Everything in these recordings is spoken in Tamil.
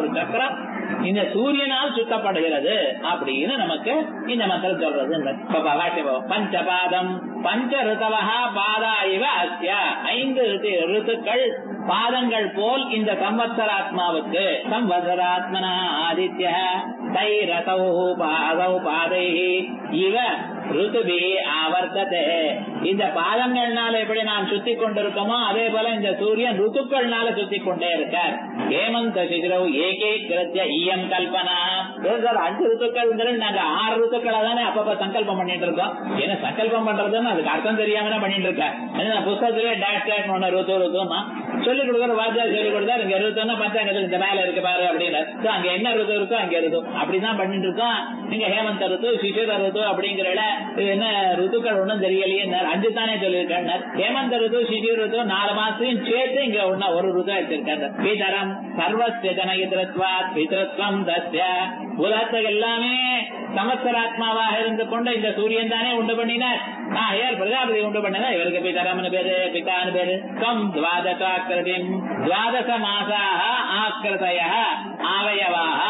ஒரு சக்கரம் இந்த சூரியனால் சுத்தப்படுகிறது அப்படின்னு நமக்கு இந்த மந்திரம் சொல்றது இப்ப பகாட்டி பஞ்சபாதம் பஞ்ச ரிதவா பாதா இவ அஸ்ய ஐந்து ரித்து ரித்துக்கள் பாதங்கள் போல் இந்த சம்வத்சராத்மாவுக்கு சம்வத்சராத்மனா ஆதித்ய தை ரசௌ பாதௌ பாதை இவ ருதுபி ஆவர்த்ததே இந்த பாதங்கள்னால எப்படி நாம் சுத்தி கொண்டிருக்கோமோ அதே போல இந்த சூரியன் ருத்துக்கள்னால சுத்தி கொண்டே இருக்கார் ஹேமந்த சிகிரவ் ஏகே கிருத்திய ஈயம் கல்பனா சார் அஞ்சு ருத்துக்கள் நாங்க ஆறு ருத்துக்களை தானே அப்பப்ப சங்கல்பம் பண்ணிட்டு இருக்கோம் என்ன சங்கல்பம் பண்றதுன்னு அதுக்கு அர்த்தம் தெரியாம தான் பண்ணிட்டு இருக்கேன் நான் புத்தகத்திலே டேஷ் டேஷ் ஒண்ணு ருத்து ருத்துமா சொல்லிக் கொடுக்குற வாத்தியார் சொல்லிக் கொடுத்தாரு இங்க ருத்துன்னா பஞ்சாங்கத்துக்கு இந்த மேல இருக்கு பாரு அப்படின்னு So, அங்க என்ன ருத்து இருக்கோ அங்க ருத்து அப்படிதான் பண்ணிட்டு இருக்கோம் நீங்க ஹேமந்த ருத்து சிசிர ருத்து அப்படிங்கிற இது என்ன ருத்துக்கள் ஒண்ணும் தெரியலையே அஞ்சு தானே சொல்லியிருக்கேன் ஹேமந்த ருத்து சிசிர ருத்து நாலு மாசத்தையும் சேர்த்து இங்க ஒன்னா ஒரு ருத்து வச்சிருக்காரு பீதரம் சர்வஸ்திரத்வா பிதரத்வம் தஸ்ய உலகத்தை எல்லாமே சமஸ்தராத்மாவாக இருந்து கொண்ட இந்த சூரியன் தானே உண்டு பண்ணினார் ஆகையால் பிரஜாபதி உண்டு பண்ணதா இவருக்கு பிதரம்னு பேரு பிதான்னு பேரு தம் துவாதசாக்கிருதிம் துவாதச மாசாக ஆக்கிருதய அவயவாக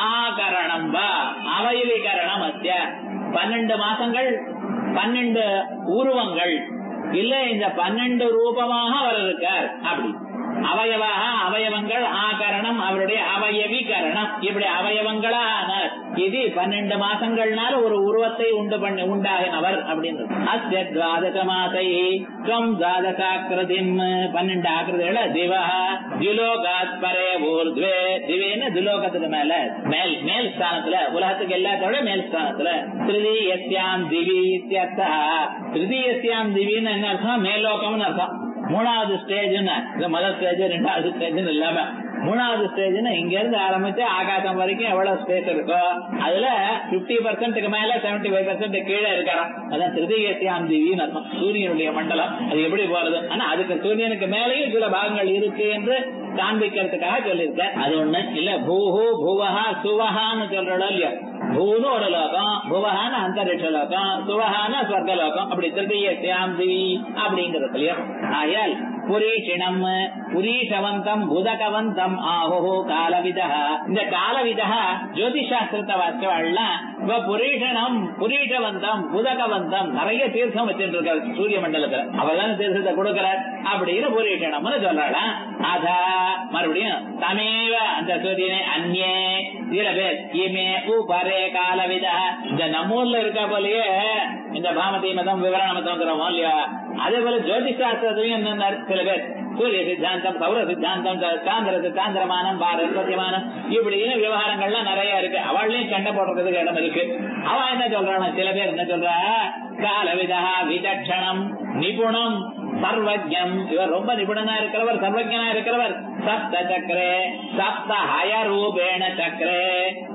ஆகரணம் வா அவயவீகரணம் அத்திய பன்னெண்டு மாசங்கள் பன்னெண்டு உருவங்கள் இல்ல இந்த பன்னெண்டு ரூபமாக அவர் இருக்கார் அப்படி அவயவாக அவயவங்கள் ஆகரணம் அவருடைய அவயவீகரணம் இப்படி அவயவங்களான இது பன்னெண்டு மாசங்கள்னால ஒரு உருவத்தை உண்டு பண்ணி உண்டாகினவர் அப்படின்னு அஸ்ய துவாதச மாசை துவம் துவாதசாக்கிருதிம் பன்னெண்டு ஆக்கிருதிகள திவா திலோகாத் பரே ஊர்துவே திவேன்னு திலோகத்துக்கு மேல மேல் மேல் ஸ்தானத்துல உலகத்துக்கு எல்லாத்தோட மேல் ஸ்தானத்துல திருதீயஸ்யாம் திவி இத்தியர்த்தா திருதீயஸ்யாம் திவின்னு என்ன அர்த்தம் மேல்லோகம்னு அர்த்தம் மூணாவது ஸ்டேஜ்னு இந்த முதல் ஸ்டேஜ் ரெண்டாவது ஸ்டேஜ்னு இல்லாம மூணாவது ஸ்டேஜ்னு இங்க இருந்து ஆரம்பிச்சு ஆகாசம் வரைக்கும் எவ்வளவு ஸ்பேஸ் இருக்கோ அதுல பிப்டி பர்சன்ட்டுக்கு மேல செவன்டி ஃபைவ் பர்சன்ட் கீழே இருக்கலாம் அதான் திருதீயசியாம் திவின்னு அர்த்தம் சூரியனுடைய மண்டலம் அது எப்படி போறது ஆனா அதுக்கு சூரியனுக்கு மேலேயும் சில பாகங்கள் இருக்கு என்று காண்பிக்கிறதுக்காக சொல்லியிருக்கேன் அது ஒண்ணு இல்ல பூஹு புவஹா சுவஹான்னு சொல்றோம் இல்லையா பூன்னு ஒரு லோகம் புவஹான அந்தரிஷ லோகம் சுவஹான ஸ்வர்க லோகம் அப்படி திருதீயசியாம் திவி அப்படிங்கிறது இல்லையா ஆயால் புரீஷிணம் புரீஷவந்தம் புதகவந்தம் ஆஹோ காலவிதா இந்த காலவிதா ஜோதிஷாஸ்திரத்தை வாசிச்சவாள்லாம் இப்ப புரீஷணம் புரீஷவந்தம் புதகவந்தம் நிறைய தீர்த்தம் வச்சுட்டு இருக்காரு சூரிய மண்டலத்துல அவர்தான் தீர்த்தத்தை கொடுக்கிறார் அப்படின்னு புரீஷணம்னு சொல்றாளாம் அதா மறுபடியும் தமேவ அந்த சூரியனை அந்நே சில பேர் இமே உபரே காலவிதா இந்த நம்ம ஊர்ல இருக்க போலயே இந்த பாமதி மதம் விவரண மதம் இல்லையா அதே போல ஜோதிஷாஸ்திரத்தையும் என்ன சில பேர் சூரிய சித்தாந்தம் சௌர சித்தாந்தம் சாந்திர சித்தாந்திரமானம் பாரஸ்பத்தியமானம் இப்படின்னு விவகாரங்கள்லாம் நிறைய இருக்கு அவள்லையும் சண்டை போடுறதுக்கு இடம் இருக்கு அவன் என்ன சொல்றான் சில பேர் என்ன சொல்றா காலவிதா விதட்சணம் நிபுணம் சர்வஜம் இவர் ரொம்ப நிபுணனா இருக்கிறவர் சர்வஜனா இருக்கிறவர் சப்த சக்கரே சப்த ஹயரூபேண சக்கரே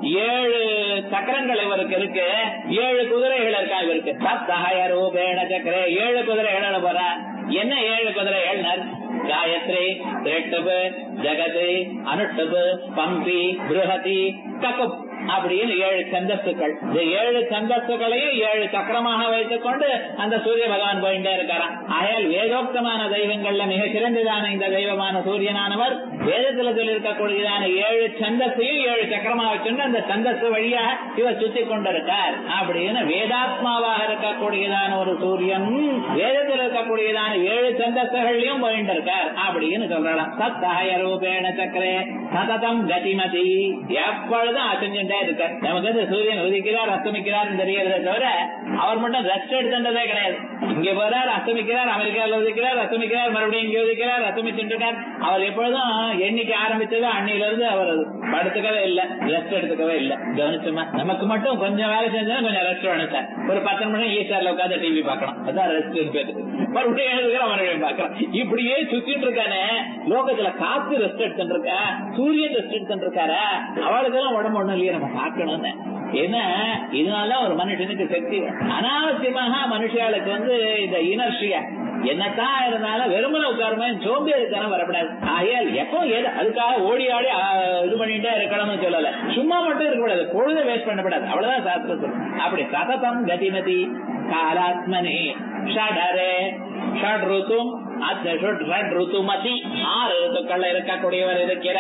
ஏழு சக்கரங்கள் இவருக்கு இருக்கு ஏழு குதிரைகள் இருக்கா இவருக்கு சப்த ஹயரூபேண சக்கரே ஏழு குதிரைகள் போற என்ன ஏழு குதிரைகள் காயத்ரி திரட்டுபு ஜெகது அனுட்டுபு பம்பி பிருஹதி ககுப் அப்படின்னு ஏழு சந்தஸ்துக்கள் இந்த ஏழு சந்தஸ்துகளையும் ஏழு சக்கரமாக வைத்துக் கொண்டு அந்த சூரிய பகவான் போயிட்டே இருக்காராம் ஆயால் வேதோக்தமான தெய்வங்கள்ல மிக சிறந்ததான இந்த தெய்வமான சூரியனானவர் வேதத்துல சொல்லியிருக்கக்கூடியதான ஏழு சந்தஸையும் ஏழு சக்கரமாக வச்சுட்டு அந்த சந்தஸ்து வழியாக இவர் சுத்தி கொண்டிருக்கார் அப்படின்னு வேதாத்மாவாக இருக்கக்கூடியதான ஒரு சூரியன் வேதத்தில் இருக்கக்கூடியதான ஏழு சந்தஸ்துகள்லயும் போயிட்டு இருக்கார் அப்படின்னு சொல்றாராம் சத்தாய ரூபேண சக்கரே சததம் கதிமதி எப்பொழுதும் அசைஞ்சுட்டே இருக்கார் நமக்கு வந்து சூரியன் உதிக்கிறார் அஸ்தமிக்கிறார் தெரியறதை தவிர அவர் மட்டும் ரெஸ்ட் எடுத்துட்டதே கிடையாது இங்க போறார் அஸ்தமிக்கிறார் அமெரிக்காவில் உதிக்கிறார் அஸ்தமிக்கிறார் மறுபடியும் இங்க உதிக்கிறார் அஸ்தமிச்சுட்டு இருக்கார் அவர் எப்பொழுதும் எண்ணிக்கை ஆரம்பிச்சதோ அன்னில இருந்து அவர் படுத்துக்கவே இல்ல ரெஸ்ட் எடுத்துக்கவே இல்ல கவனிச்சுமா நமக்கு மட்டும் கொஞ்சம் வேலை செஞ்சா கொஞ்சம் ரெஸ்ட் வேணும் சார் ஒரு பத்து நிமிஷம் ஈஸ்டர்ல உட்காந்து டிவி பார்க்கணும் அதான் ரெஸ்ட் பேரு மறுபடியும் எழுதுகிற மறுபடியும் பார்க்கலாம் இப்படியே சுத்திட்டு இருக்கானே லோகத்துல காத்து ரெஸ்ட் எடுத்துட்டு இருக்கா சூரியன் ரெஸ்ட் எடுத்துட்டு இருக்காரா அவளுக்கு எல்லாம் உடம்பு ஒண்ணும் இல்லையே நம்ம பார்க்கணும்னு ஏன்னா இதனால ஒரு மனுஷனுக்கு சக்தி அனாவசியமாக மனுஷாளுக்கு வந்து இந்த இனர்ஷியா என்னத்தான் இருந்தாலும் வெறுமனை உட்காருமே சோம்பேறித்தனம் வரப்படாது ஆகையால் எப்போ ஏது அதுக்காக ஓடி ஆடி ஆ, இது பண்ணிட்டே இருக்கணும்னு சொல்லல சும்மா மட்டும் இருக்கக்கூடாது பொழுத வேஸ்ட் பண்ணக்கூடாது அவ்வளவுதான் சாஸ்திரம் சொல்லும் அப்படி சததம் கதிமதி காலாத்மனி ஷடரே ஷட் ருத்தும் அந்த ஷட் ருத்துமதி ஆறு ருத்துக்கள் இருக்கக்கூடியவர் இருக்கிறார்